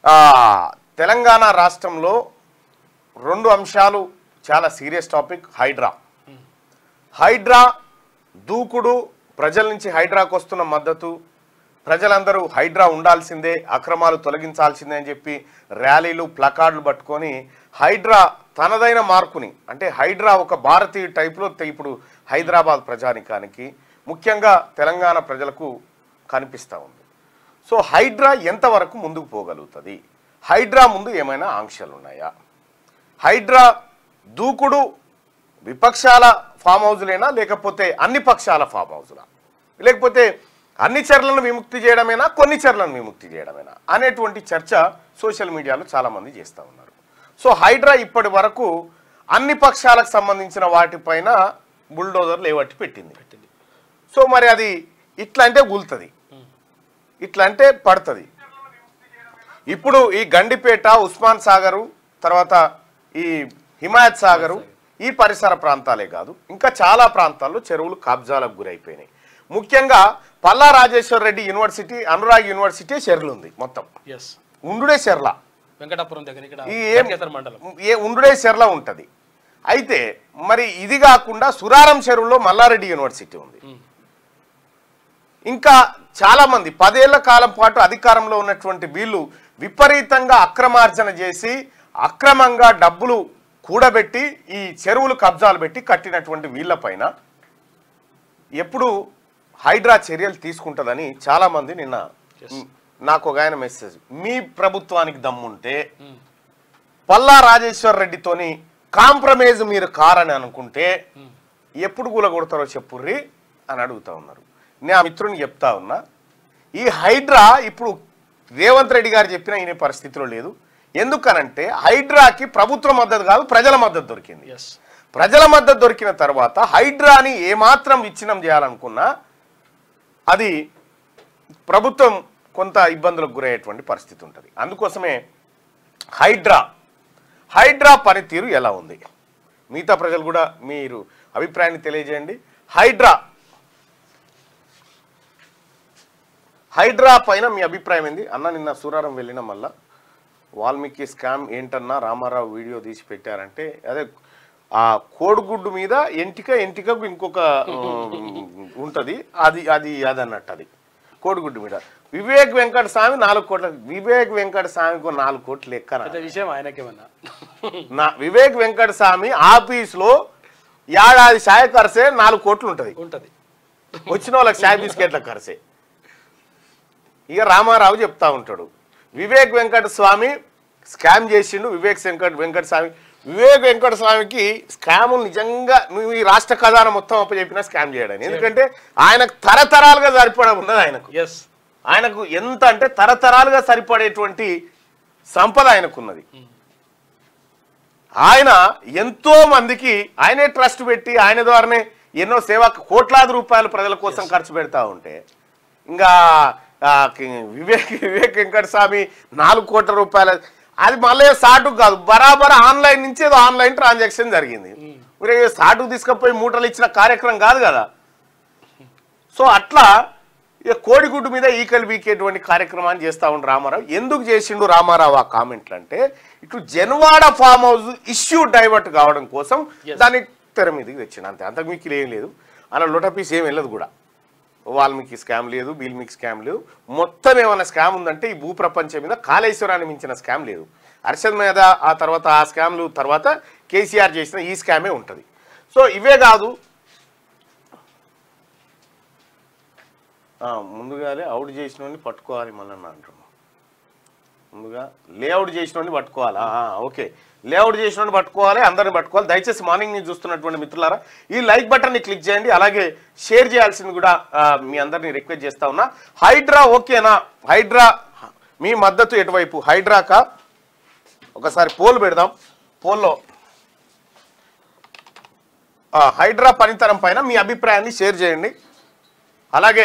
ఆ, తెలంగాణ రాష్ట్రంలో రెండు అంశాలు చాలా సీరియస్ టాపిక్ హైడ్రా హైడ్రా దూకుడు ప్రజల నుంచి హైడ్రాకు వస్తున్న మద్దతు ప్రజలందరూ హైడ్రా ఉండాల్సిందే అక్రమాలు తొలగించాల్సిందే అని చెప్పి ర్యాలీలు ప్లకార్డులు పట్టుకొని హైడ్రా తనదైన మార్కుని అంటే హైడ్రా ఒక భారతీయ టైప్లో ఇప్పుడు హైదరాబాద్ ప్రజానికానికి ముఖ్యంగా తెలంగాణ ప్రజలకు కనిపిస్తూ ఉంది సో హైడ్రా ఎంతవరకు ముందుకు పోగలుగుతుంది హైడ్రా ముందు ఏమైనా ఆంక్షలు ఉన్నాయా హైడ్రా దూకుడు విపక్షాల ఫామ్ హౌజులేనా లేకపోతే అన్ని పక్షాల ఫామ్ హౌజులా లేకపోతే అన్ని చర్లను విముక్తి చేయడమేనా కొన్ని చర్లను విముక్తి చేయడమేనా అనేటువంటి చర్చ సోషల్ మీడియాలో చాలామంది చేస్తూ ఉన్నారు సో హైడ్రా ఇప్పటి వరకు అన్ని పక్షాలకు సంబంధించిన వాటిపైన బుల్డోజర్ లేవట్టి పెట్టింది పెట్టింది సో మరి అది ఇట్లా అంటే గుల్తుంది ఇట్లా అంటే పడుతుంది ఇప్పుడు ఈ గండిపేట ఉస్మాన్ సాగరు తర్వాత ఈ హిమాయత్ సాగరు ఈ పరిసర ప్రాంతాలే కాదు ఇంకా చాలా ప్రాంతాల్లో చెరువులు కబ్జాలకు గురైపోయినాయి ముఖ్యంగా పల్లా రాజేశ్వర రెడ్డి యూనివర్సిటీ అనురాగ్ యూనివర్సిటీ చెరువులు ఉంది మొత్తం ఎస్ ఉండుడే చెర్ల వెంకటాపురం దగ్గర ఇక్కడ ఈ ఏం కేతర్ మండలం ఏ ఉండుడే చెర్ల ఉంటది అయితే మరి ఇది కాకుండా సురారం చెరువులో మల్లారెడ్డి యూనివర్సిటీ ఉంది ఉమ్. ఇంకా చాలా మంది పదేళ్ల కాలం పాటు అధికారంలో ఉన్నటువంటి వీళ్ళు విపరీతంగా అక్రమార్జన చేసి అక్రమంగా డబ్బులు కూడబెట్టి ఈ చెరువులు కబ్జాలు పెట్టి కట్టినటువంటి వీళ్ళపైన ఎప్పుడు హైడ్రా చర్యలు తీసుకుంటుందని చాలా మంది నిన్న Yes. నాకు ఒక ఆయన మెసేజ్ మీ ప్రభుత్వానికి దమ్ముంటే ఉమ్. పల్లా రాజేశ్వర్ రెడ్డితోని కాంప్రమైజ్ మీరు కారని అనుకుంటే ఉమ్. ఎప్పుడు కూలగొడతారో చెప్పుర్రి అని అడుగుతా ఉన్నారు నేను ఆ మిత్రుని చెప్తా ఉన్నా ఈ హైడ్రా ఇప్పుడు రేవంత్ రెడ్డి గారు చెప్పిన ఈయన పరిస్థితిలో లేదు ఎందుకనంటే హైడ్రాకి ప్రభుత్వ మద్దతు కాదు ప్రజల మద్దతు దొరికింది ఎస్ ప్రజల మద్దతు దొరికిన తర్వాత హైడ్రాని ఏమాత్రం విచ్ఛిన్నం చేయాలనుకున్నా అది ప్రభుత్వం కొంత ఇబ్బందులకు గురయ్యేటువంటి పరిస్థితి ఉంటుంది అందుకోసమే హైడ్రా హైడ్రా పనితీరు ఎలా ఉంది మిగతా ప్రజలు కూడా మీరు అభిప్రాయాన్ని తెలియజేయండి హైడ్రా హైడ్రా పైన మీ అభిప్రాయం ఏంది అన్న నిన్న సూరారం వెళ్ళిన మళ్ళా వాల్మీకి స్కామ్ ఏంటన్నా రామారావు వీడియో తీసి పెట్టారంటే అదే ఆ కోడిగుడ్డు మీద ఎంటిక ఎంటికకు ఇంకొక ఉంటుంది అది అది అది అన్నట్టు అది కోడిగుడ్డు మీద వివేక్ వెంకట స్వామి నాలుగు కోట్ల వివేక్ వెంకట స్వామికి నాలుగు కోట్లు ఎక్కన పెద్ద విషయం ఆయనకేమన్నా నా వివేక్ వెంకట స్వామి ఆఫీస్లో ఏడాది సాయ ఖర్చే నాలుగు కోట్లు ఉంటుంది ఉంటది వచ్చిన వాళ్ళకి చాయ్ బిస్కెట్ల ఖర్చే ఇక రామారావు చెప్తా ఉంటాడు వివేక్ వెంకట స్వామి స్కామ్ చేసిండు వివేక్ వెంకట వెంకట స్వామి వివేక్ వెంకట స్వామికి స్కామ్ నిజంగా నువ్వు ఈ రాష్ట్ర ఖజానా మొత్తం అప్పచెప్పినా స్కామ్ చేయడానికి ఎందుకంటే ఆయనకు తరతరాలుగా సరిపడ ఉన్నది ఆయనకు ఎస్ ఆయనకు ఎంత అంటే తరతరాలుగా సరిపడేటువంటి సంపద ఆయనకున్నది ఆయన ఎంతో మందికి ఆయనే ట్రస్ట్ పెట్టి ఆయన ద్వారానే ఎన్నో సేవా కోట్లాది రూపాయలు ప్రజల కోసం ఖర్చు పెడతా ఉంటే ఇంకా ఆ, కి- వివేక్ వివేక్ వెంకట స్వామి నాలుగు కోట్ల రూపాయల అది మళ్ళీ సాటుకు కాదు బరాబర్ ఆన్లైన్ నుంచి ఏదో ఆన్లైన్ ట్రాన్సాక్షన్ జరిగింది మరి సాటుకు తీసుకుపోయి మూటలు ఇచ్చిన కార్యక్రమం కాదు కదా సో అట్లా ఇక కోడిగుడ్డు మీద ఈకలు వీకేటువంటి కార్యక్రమాన్ని చేస్తా ఉండు రామారావు ఎందుకు చేసిండు రామారావు ఆ కామెంట్లు అంటే ఇటు Janwada farm house issue divert కావడం కోసం Yes. దాన్ని తెర మీదకి తెచ్చిండు అంతే అంతకు మీకు ఏం లేదు అలా లొటపీస్ ఏం వెళ్ళదు కూడా వాల్మీకి స్కామ్ లేదు బీల్మిక్ స్కామ్ లేదు మొత్తం ఏమైనా స్కామ్ ఉందంటే ఈ భూప్రపంచం మీద కాళేశ్వరాన్ని మించిన స్కామ్ లేదు అర్షద్ మీద ఆ తర్వాత ఆ స్కామ్లు తర్వాత కేసీఆర్ చేసిన ఈ స్కామే ఉంటుంది సో ఇవే కాదు ఆ, ముందుగానే అవుట్ చేసిన పట్టుకోవాలి మళ్ళీ అంటున్నాం ముందుగా లేఅవుట్ చేసిన పట్టుకోవాలి ఆ, ఆ, ఓకే లేఅవుట్ చేసిన పట్టుకోవాలి అందరిని పట్టుకోవాలి దయచేసి మార్నింగ్ నుంచి చూస్తున్నటువంటి మిత్రులారా ఈ లైక్ బటన్ని క్లిక్ చేయండి అలాగే షేర్ చేయాల్సింది కూడా ఆ, మీ అందరిని రిక్వెస్ట్ చేస్తా ఉన్నా హైడ్రా ఓకేనా హైడ్రా మీ మద్దతు ఎటువైపు హైడ్రాకా ఒకసారి పోల్ పెడదాం పోల్లో ఆ, హైడ్రా పనితనం పైన మీ అభిప్రాయాన్ని షేర్ చేయండి అలాగే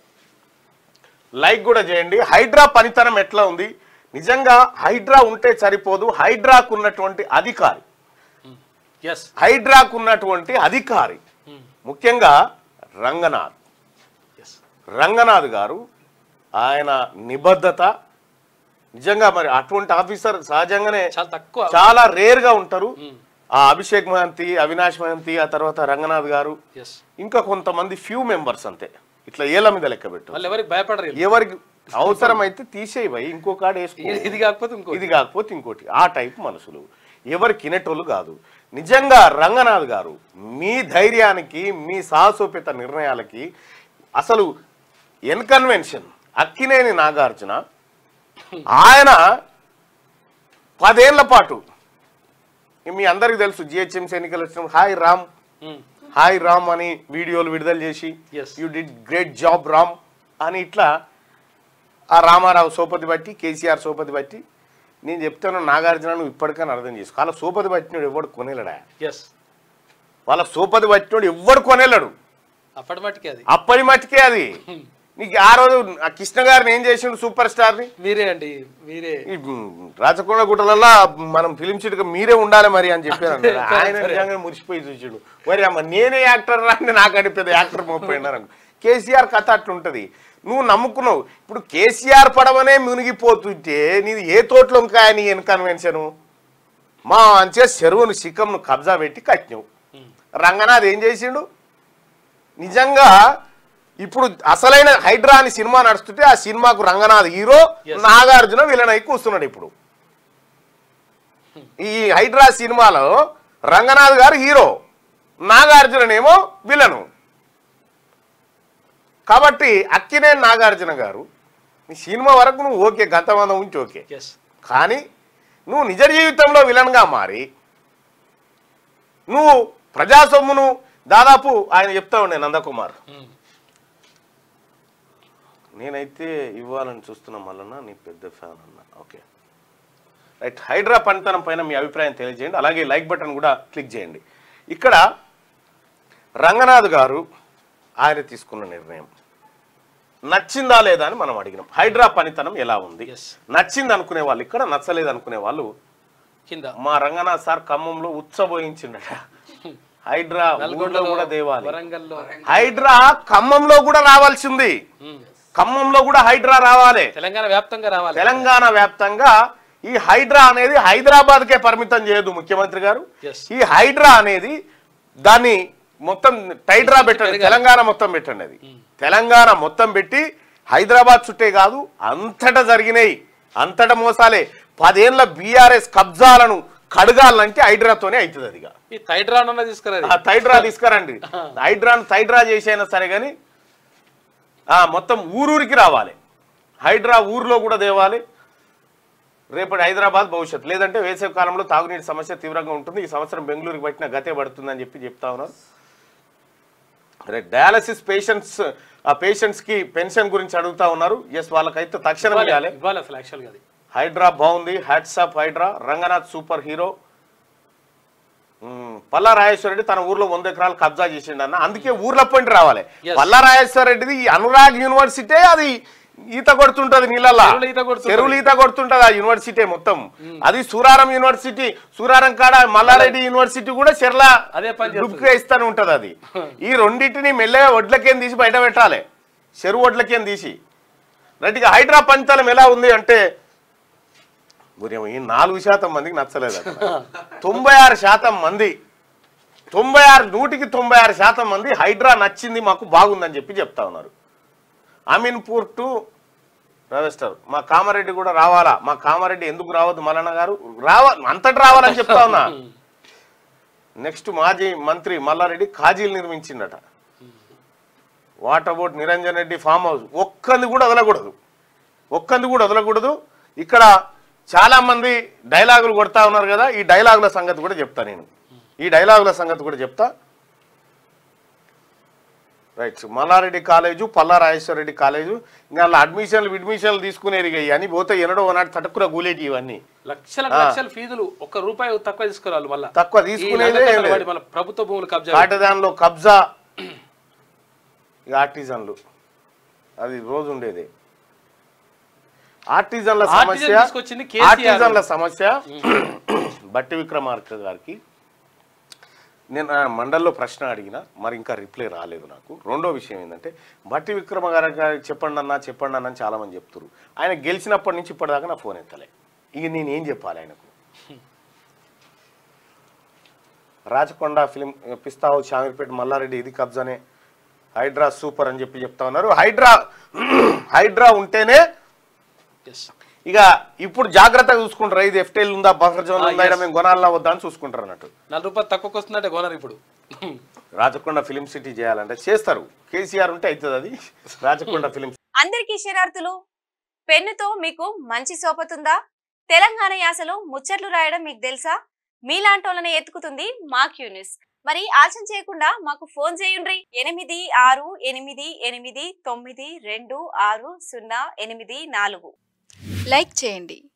లైక్ కూడా చేయండి హైడ్రా పనితనం ఎట్లా ఉంది నిజంగా హైడ్రా ఉంటే సరిపోదు హైడ్రాకు ఉన్నటువంటి అధికారి ఎస్ హైడ్రాకు ఉన్నటువంటి అధికారి ముఖ్యంగా రంగనాథ్ ఎస్ రంగనాథ్ గారు ఆయన నిబద్ధత నిజంగా మరి అటువంటి ఆఫీసర్ సహజంగానే చాలా తక్కువ చాలా రేర్ గా ఉంటారు ఆ అభిషేక్ మహంతి అవినాష్ మహంతి ఆ తర్వాత రంగనాథ్ గారు ఎస్ ఇంకా కొంతమంది ఫ్యూ మెంబర్స్ అంతే ఇట్లా ఏళ్ళ మీద లెక్క పెట్టు వాళ్ళు ఎవరికి భయపడరు వీళ్ళు. ఎవరికి అవసరమైతే తీసేయి ఇంకో కాడ వేసుకో ఇది- ఇది కాకపోతే ఇంకో ఇది కాకపోతే ఇంకోటి ఆ టైప్ మనుషులు ఎవరు కినెటోళ్ళు కాదు నిజంగా రంగనాథ్ గారు మీ ధైర్యానికి మీ సాహసోపేత నిర్ణయాలకి అసలు ఎన్కన్వెన్షన్ అక్కినేని నాగార్జున ఆయన పదేళ్ల పాటు మీ అందరికి తెలుసు జిహెచ్ఎంసీ ఎన్నికలు వచ్చినప్పుడు హాయ్ రామ్ ఉమ్. హాయ్ రామ్ అని వీడియోలు విడుదల చేసి Yes. You did great job Ram అని ఇట్లా ఆ రామారావు సోపతి బట్టి కేసీఆర్ సోపతి బట్టి నేను చెప్తాను నాగార్జున నువ్వు ఇప్పటికైనా అర్థం చేసుకో వాళ్ళ సోపతి పట్టినోడు ఎవడు కొనేలాడా ఎస్ వాళ్ళ సోపతి పట్టినోడు ఎవడు కొనేలాడు అప్పటి మట్టుకే అది అప్పటి మట్టుకే అది నీకు ఆ రోజు ఆ కృష్ణ గారిని ఏం చేసిండు సూపర్ స్టార్ని మీరే అండి మీరే ఈ రాచకొండ గుట్టలల్లో మనం ఫిలిం సిటీగా మీరే ఉండాలి మరి అని చెప్పారు అన్నాడు. ఆయన నిజంగా మురిసిపోయి చూసాడు మరి అమ్మ నేనే యాక్టర్ రాని నాకు అనిపేది యాక్టర్ మోపోయినారు కేసీఆర్ కథ అట్లుంటది నువ్వు నమ్ముకున్నావు ఇప్పుడు కేసీఆర్ పడవనే మునిగిపోతుంటే నీది ఏ తోటలో ఇంకా నీ కన్వెన్షన్ మా అంచే చెరువును శిఖంను కబ్జా పెట్టి కట్టినావు రంగనాథ్ ఏం చేసిండు నిజంగా ఇప్పుడు అసలైన హైడ్రా అని సినిమా నడుస్తుంటే ఆ సినిమాకు Ranganath hero Yes. Nagarjuna villain అయి కూస్తున్నాడు ఇప్పుడు ఈ హైడ్రా సినిమాలో రంగనాథ్ గారు హీరో నాగార్జుననేమో విలను కాబట్టి అక్కినే నాగార్జున గారు నీ సినిమా వరకు నువ్వు ఓకే గతమందం ఉంచి ఓకే ఎస్ కానీ నువ్వు నిజ జీవితంలో విలన్గా మారి నువ్వు ప్రజాసొమ్మును దాదాపు ఆయన చెప్తా ఉండే నందకుమార్ నేనైతే ఇవ్వాలని చూస్తున్నా మళ్ళన్నా నీ పెద్ద ఫ్యాన్ అన్న ఓకే రైట్ హైడ్రా పనితనం పైన మీ అభిప్రాయం తెలియజేయండి అలాగే లైక్ బటన్ కూడా క్లిక్ చేయండి ఇక్కడ రంగనాథ్ గారు ఆయన తీసుకున్న నిర్ణయం నచ్చిందా లేదా అని మనం అడిగినాం హైడ్రా పనితనం ఎలా ఉంది Yes. నచ్చింది అనుకునే వాళ్ళు ఇక్కడ నచ్చలేదు అనుకునే వాళ్ళు కింద మా రంగనాథ్ సార్ ఖమ్మంలో ఉత్సబోయించిండట హైడ్రా ఊళ్ళో నల్గొండలో కూడా దేవాలి వరంగల్లో హైడ్రా ఖమ్మంలో కూడా రావాల్సింది ఉమ్. ఖమ్మంలో కూడా హైడ్రా రావాలి తెలంగాణ వ్యాప్తంగా రావాలి తెలంగాణ వ్యాప్తంగా ఈ హైడ్రా అనేది హైదరాబాద్ కే పరిమితం చేయదు ముఖ్యమంత్రి గారు Yes. ఈ హైడ్రా అనేది దాన్ని మొత్తం టైడ్రా పెట్టండి పెరగాలి. తెలంగాణ మొత్తం పెట్టండి అది తెలంగాణ మొత్తం పెట్టి హైదరాబాద్ చుట్టే కాదు అంతటా జరిగినాయి అంతటా మోసాలే పదేళ్ల బీఆర్ఎస్ కబ్జాలను కడగాలంటే హైడ్రాతోనే అవుతుంది అదిగా ఈ థైడ్రాన్ అన్న తీసుకురాది ఆ థైడ్రా తీసుకురండి హైడ్రాను థైడ్రా చేసైనా సరే కానీ ఆ మొత్తం ఊరూరికి రావాలి హైడ్రా ఊర్లో కూడా తేవాలి రేపటి హైదరాబాద్ భవిష్యత్ లేదంటే వేసవి కాలంలో తాగునీటి సమస్య తీవ్రంగా ఉంటుంది ఈ సంవత్సరం బెంగళూరుకి పట్టిన గతే పడుతుందని చెప్పి చెప్తా ఉన్నారు రేపు డయాలసిస్ పేషెంట్స్ ఆ పేషెంట్స్ కి పెన్షన్ గురించి అడుగుతా ఉన్నారు ఎస్ వాళ్ళకైతే తక్షణం ఇవ్వాలి ఇవ్వాలి ఇవ్వాలి అసలు యాక్చువల్గా అది హైడ్రా బాగుంది hats off Hydraa Ranganath super hero మ్మ్. పల్లా రాజేశ్వర రెడ్డి తన ఊర్లో వంద ఎకరాలు కబ్జా చేసిండు అన్న అందుకే ఊర్లో పోయింటి రావాలి Yes. పల్లా రాజేశ్వర రెడ్డిది ఈ అనురాగ్ యూనివర్సిటీ అది ఈత కొడుతుంటది నీళ్ళల్లా చెరువులో ఈత కొడుతుంటది. చెరువులు ఈత కొడుతుంటది ఆ యూనివర్సిటీ మొత్తం అది సూరారం యూనివర్సిటీ సూరారం కాడ మల్లారెడ్డి యూనివర్సిటీ కూడా చెర్ల అదే పని చేస్తుంది. డుబ్కు ఇస్తానే ఉంటది అది ఈ రెండింటిని మెల్లగా వడ్లకేం తీసి బయట పెట్టాలి చెరువు వడ్లకేం తీసి రైట్ ఇక హైడ్రా పంచలం ఎలా ఉంది అంటే గురేమో ఈ నాలుగు శాతం మందికి నచ్చలేదు అక్కడ. తొంభై ఆరు శాతం మంది తొంభై ఆరు నూటికి తొంభై ఆరు శాతం మంది హైడ్రా నచ్చింది మాకు బాగుందని చెప్పి చెప్తా ఉన్నారు అమీన్పూర్ టు రజిస్టర్ మా కామారెడ్డి కూడా రావాలా మా కామారెడ్డి ఎందుకు రావద్దు మల్లన్న గారు రావ అంతటి రావాలని చెప్తా ఉన్నా నెక్స్ట్ మాజీ మంత్రి మల్లారెడ్డి కాజీలు నిర్మించిండట water board Niranjan Reddy farm house ఒక్కంది కూడా వదలకూడదు ఒక్కంది కూడా వదలకూడదు ఇక్కడ చాలా మంది డైలాగులు కొడతా ఉన్నారు కదా ఈ డైలాగుల సంగతి కూడా చెప్తా నేను ఈ డైలాగుల సంగతి కూడా చెప్తా right Mallareddy college Palla Reddy college ఇంకా వాళ్ళ అడ్మిషన్లు అడ్మిషన్లు తీసుకునేది ఇక ఇవన్నీ పోతే ఎన్నడో ఒకనాడు తటుకుర గూలేటి ఇవన్నీ లక్షల లక్షల ఫీజులు ఒక్క రూపాయి తక్కువ తీసుకురావాలి మళ్ళీ తక్కువ తీసుకునేదే ఏం లేదు. మళ్ళీ ప్రభుత్వ భూములు కబ్జా కాటదాన్లో కబ్జా ఇక ఆర్టిజన్లు అది రోజు ఉండేది ఆర్టిజన్ల ఆర్టిజన్ సమస్య తీసుకొచ్చింది కేసీఆర్. ఆర్టిజన్ల సమస్య బట్టి విక్రమార్క గారికి నేను ఆ మండల్లో ప్రశ్న అడిగిన మరి ఇంకా రిప్లై రాలేదు నాకు రెండో విషయం ఏంటంటే బట్టి విక్రమ గారు గారికి చెప్పండి అన్న చెప్పండి అన్న అని చాలామంది చెప్తున్నారు ఆయన గెలిచినప్పటి నుంచి ఇప్పటిదాకా నా ఫోన్ ఎత్తలే ఇక నేను ఏం చెప్పాలి ఆయనకు రాచకొండ ఫిలిం పిస్తావు చామిరిపేట మల్లారెడ్డి ఇది కబ్జానే హైడ్రా సూపర్ అని చెప్పి చెప్తా ఉన్నారు హైడ్రా హైడ్రా ఉంటేనే ఎస్ ఇక ఇప్పుడు జాగ్రత్తగా చూసుకుంటారు ఇది ఎఫ్టెల్ ఉందా బఫర్ జోన్ Ah, ఉందా ఇక్కడ yes. మేము కొనాలన్నా వద్దా అని చూసుకుంటారు అన్నట్టు నాలుగు రూపాయలు తక్కువకి వస్తుందంటే కొనరు ఇప్పుడు రాచకొండ ఫిలిం సిటీ చేయాలంటే చేస్తారు కేసీఆర్ ఉంటే అవుతుంది అది రాచకొండ ఫిలిం అందరికీ శరార్థులు పెన్నుతో మీకు మంచి సోపతుందా తెలంగాణ యాసలో ముచ్చట్లు రాయడం మీకు తెలుసా మీలాంటోళ్ళనే ఎత్తుకుతుంది మా క్యూనిస్ మరి ఆలస్యం చేయకుండా మాకు ఫోన్ చేయండి ఎనిమిది ఆరు ఎనిమిది ఎనిమిది తొమ్మిది రెండు ఆరు సున్నా ఎనిమిది నాలుగు లైక్ చేయండి